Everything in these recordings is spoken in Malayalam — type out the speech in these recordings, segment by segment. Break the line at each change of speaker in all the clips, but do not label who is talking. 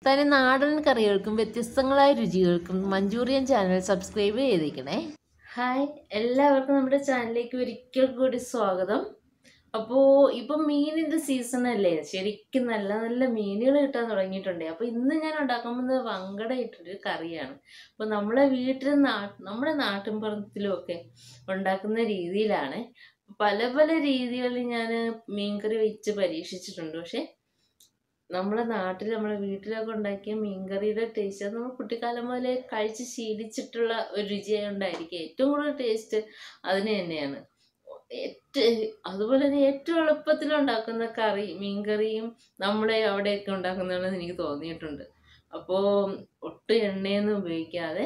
തനി നാടൻ കറികൾക്കും വ്യത്യസ്തങ്ങളായ രുചികൾക്കും മഞ്ചൂറിയൻ ചാനൽ സബ്സ്ക്രൈബ് ചെയ്തിരിക്കണേ ഹായ് എല്ലാവർക്കും നമ്മുടെ ചാനലിലേക്ക് ഒരിക്കൽ കൂടി സ്വാഗതം അപ്പോൾ ഇപ്പം മീനിൻ്റെ സീസൺ അല്ലേ ശരിക്കും നല്ല നല്ല മീനുകൾ കിട്ടാൻ തുടങ്ങിയിട്ടുണ്ട് അപ്പോൾ ഇന്ന് ഞാൻ ഉണ്ടാക്കാൻ പോകുന്നത് വങ്കട ഇട്ടൊരു കറിയാണ് അപ്പോൾ നമ്മളെ വീട്ടിൽ നാ നമ്മുടെ നാട്ടിൻപുറത്തിലുമൊക്കെ ഉണ്ടാക്കുന്ന രീതിയിലാണ് പല പല രീതികളിൽ ഞാൻ മീൻകറി വെച്ച് പരീക്ഷിച്ചിട്ടുണ്ട് പക്ഷേ നമ്മുടെ നാട്ടിൽ നമ്മുടെ വീട്ടിലൊക്കെ ഉണ്ടാക്കിയ മീൻകറിയുടെ ടേസ്റ്റ് അത് നമ്മൾ കുട്ടിക്കാലം മുതലേ കഴിച്ച് ശീലിച്ചിട്ടുള്ള ഒരു രുചിയായോണ്ടായിരിക്കും ഏറ്റവും കൂടുതൽ ടേസ്റ്റ് അതിന് തന്നെയാണ് ഏറ്റവും അതുപോലെ തന്നെ ഏറ്റവും എളുപ്പത്തിൽ ഉണ്ടാക്കുന്ന കറി മീൻകറിയും നമ്മുടെ അവിടെയൊക്കെ ഉണ്ടാക്കുന്നതാണെന്ന് എനിക്ക് തോന്നിയിട്ടുണ്ട് അപ്പോൾ ഒട്ടും എണ്ണയൊന്നും ഉപയോഗിക്കാതെ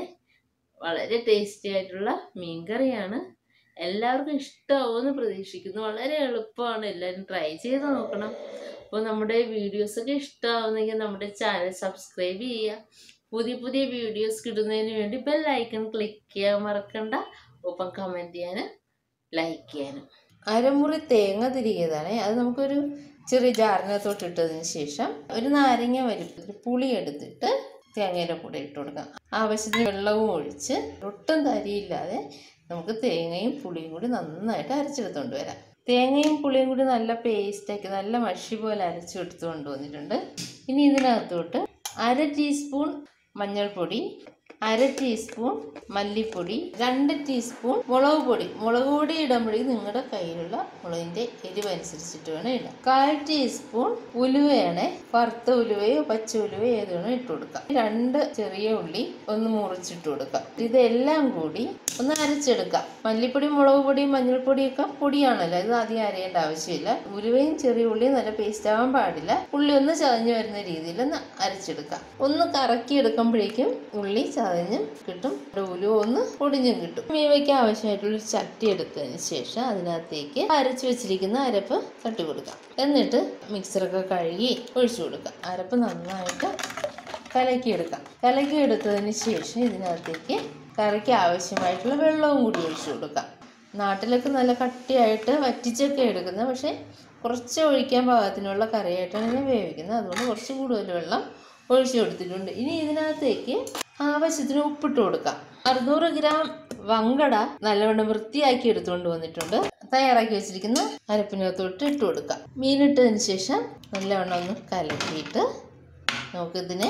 വളരെ ടേസ്റ്റി ആയിട്ടുള്ള മീൻകറിയാണ് എല്ലാവർക്കും ഇഷ്ടമാവുമെന്ന് പ്രതീക്ഷിക്കുന്നു വളരെ എളുപ്പമാണ് എല്ലാവരും ട്രൈ ചെയ്ത് നോക്കണം അപ്പോൾ നമ്മുടെ വീഡിയോസൊക്കെ ഇഷ്ടമാവുന്നെങ്കിൽ നമ്മുടെ ചാനൽ സബ്സ്ക്രൈബ് ചെയ്യുക പുതിയ പുതിയ വീഡിയോസ് കിട്ടുന്നതിന് വേണ്ടി ബെൽ ഐക്കൺ ക്ലിക്ക് ചെയ്യാൻ മറക്കണ്ട ഒപ്പം കമൻറ്റ് ചെയ്യാനും ലൈക്ക് ചെയ്യാനും അരമുറി തേങ്ങ തിരികിയതാണ് അത് നമുക്കൊരു ചെറിയ ജാറിനകത്തോട്ട് ഇട്ടതിന് ശേഷം ഒരു നാരങ്ങ വലിപ്പത്തിൽ പുളി എടുത്തിട്ട് തേങ്ങയുടെ കൂടെ ഇട്ട് കൊടുക്കാം ആവശ്യത്തിന് വെള്ളവും ഒഴിച്ച് ഒട്ടും തരിയില്ലാതെ നമുക്ക് തേങ്ങയും പുളിയും കൂടി നന്നായിട്ട് അരച്ചെടുത്തുകൊണ്ട് വരാം തേങ്ങയും പുളിയും കൂടി നല്ല പേസ്റ്റാക്കി നല്ല മഷി പോലെ അരച്ച് എടുത്ത് കൊണ്ടുവന്നിട്ടുണ്ട് ഇനി ഇതിനകത്തോട്ട് അര ടീസ്പൂൺ മഞ്ഞൾപ്പൊടി അര ടീസ്പൂൺ മല്ലിപ്പൊടി രണ്ട് ടീസ്പൂൺ മുളക് പൊടി മുളക് പൊടി ഇടുമ്പോഴേക്കും നിങ്ങളുടെ കയ്യിലുള്ള മുളകിൻ്റെ എരിവനുസരിച്ചിട്ട് വേണം ഇടാം കാൽ ടീസ്പൂൺ ഉലുവയാണ് വറുത്ത ഉലുവയോ പച്ച ഉലുവയോ ഏത് വേണം ഇട്ട് കൊടുക്കാം രണ്ട് ചെറിയ ഉള്ളി ഒന്ന് മുറിച്ചിട്ട് കൊടുക്കാം ഇതെല്ലാം കൂടി ഒന്ന് അരച്ചെടുക്കാം മല്ലിപ്പൊടി മുളക് പൊടി മഞ്ഞൾപ്പൊടിയൊക്കെ പൊടിയാണല്ലോ ഇത് ആദ്യം അരയേണ്ട ആവശ്യമില്ല ഉലുവയും ചെറിയ ഉള്ളിയും നല്ല പേസ്റ്റ് ആവാൻ പാടില്ല ഉള്ളി ഒന്ന് ചതഞ്ഞു വരുന്ന രീതിയിൽ ഒന്ന് അരച്ചെടുക്കാം ഒന്ന് കറക്കി എടുക്കുമ്പോഴേക്കും ഉള്ളി ചതഞ്ഞും കിട്ടും ഉലുവ ഒന്ന് പൊടിഞ്ഞും കിട്ടും മീൻ വയ്ക്കാൻ ആവശ്യമായിട്ടുള്ള ഒരു ചട്ടി എടുത്തതിന് ശേഷം അതിനകത്തേക്ക് അരച്ചു വെച്ചിരിക്കുന്ന അരപ്പ് തട്ടി കൊടുക്കാം എന്നിട്ട് മിക്സറൊക്കെ കഴുകി ഒഴിച്ചു കൊടുക്കാം അരപ്പ് നന്നായിട്ട് കലക്കിയെടുക്കാം കലക്കിയെടുത്തതിന് ശേഷം ഇതിനകത്തേക്ക് കറിക്ക് ആവശ്യമായിട്ടുള്ള വെള്ളവും കൂടി ഒഴിച്ചു കൊടുക്കാം നാട്ടിലൊക്കെ നല്ല കട്ടിയായിട്ട് വറ്റിച്ചൊക്കെ എടുക്കുന്നത് പക്ഷേ കുറച്ച് ഒഴിക്കാൻ പാകത്തിനുള്ള കറിയായിട്ടാണ് ഞാൻ വേവിക്കുന്നത് അതുകൊണ്ട് കുറച്ച് കൂടുതൽ വെള്ളം ഒഴിച്ചു കൊടുത്തിട്ടുണ്ട് ഇനി ഇതിനകത്തേക്ക് ആവശ്യത്തിന് ഉപ്പിട്ട് കൊടുക്കാം അറുന്നൂറ് ഗ്രാം വങ്കട നല്ലവണ്ണം വൃത്തിയാക്കി എടുത്തുകൊണ്ട് വന്നിട്ടുണ്ട് തയ്യാറാക്കി വെച്ചിരിക്കുന്ന അരപ്പിനകത്തോട്ട് ഇട്ട് കൊടുക്കാം മീനിട്ടതിന് ശേഷം നല്ലവണ്ണം ഒന്ന് കലക്കിയിട്ട് നമുക്കിതിനെ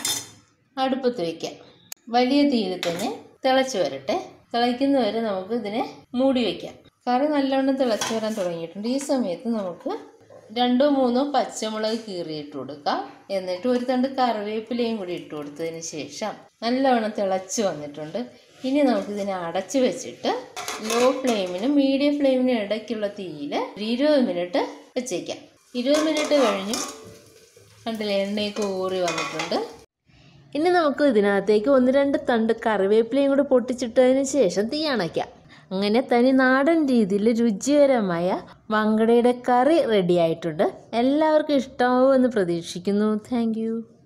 അടുപ്പത്ത് വയ്ക്കാം വലിയ തീയിൽ തന്നെ തിളച്ച് വരട്ടെ തിളയ്ക്കുന്നവരെ നമുക്ക് ഇതിനെ മൂടി വയ്ക്കാം കറി നല്ലവണ്ണം തിളച്ച് വരാൻ തുടങ്ങിയിട്ടുണ്ട് ഈ സമയത്ത് നമുക്ക് രണ്ടോ മൂന്നോ പച്ചമുളക് കീറിയിട്ട് കൊടുക്കാം എന്നിട്ട് ഒരു തണ്ട് കറിവേപ്പിലയും കൂടി ഇട്ട് കൊടുത്തതിന് ശേഷം നല്ലവണ്ണം തിളച്ച് വന്നിട്ടുണ്ട് ഇനി നമുക്കിതിനെ അടച്ച് വെച്ചിട്ട് ലോ ഫ്ലെയിമിനും മീഡിയം ഫ്ലെയിമിനും ഇടയ്ക്കുള്ള തീയിൽ ഒരു ഇരുപത് മിനിറ്റ് വെച്ചേക്കാം ഇരുപത് മിനിറ്റ് കഴിഞ്ഞു കണ്ടില്ലേ എണ്ണയൊക്കെ ഊറി വന്നിട്ടുണ്ട് ഇനി നമുക്ക് ഇതിനകത്തേക്ക് ഒന്ന് രണ്ട് തണ്ട് കറിവേപ്പിലയും കൂടി പൊട്ടിച്ചിട്ടതിന് ശേഷം തീ അണയ്ക്കാം അങ്ങനെ തനി നാടൻ രീതിയിൽ രുചികരമായ വങ്കടയുടെ കറി റെഡി ആയിട്ടുണ്ട് എല്ലാവർക്കും ഇഷ്ടമാവുമെന്ന് പ്രതീക്ഷിക്കുന്നു താങ്ക്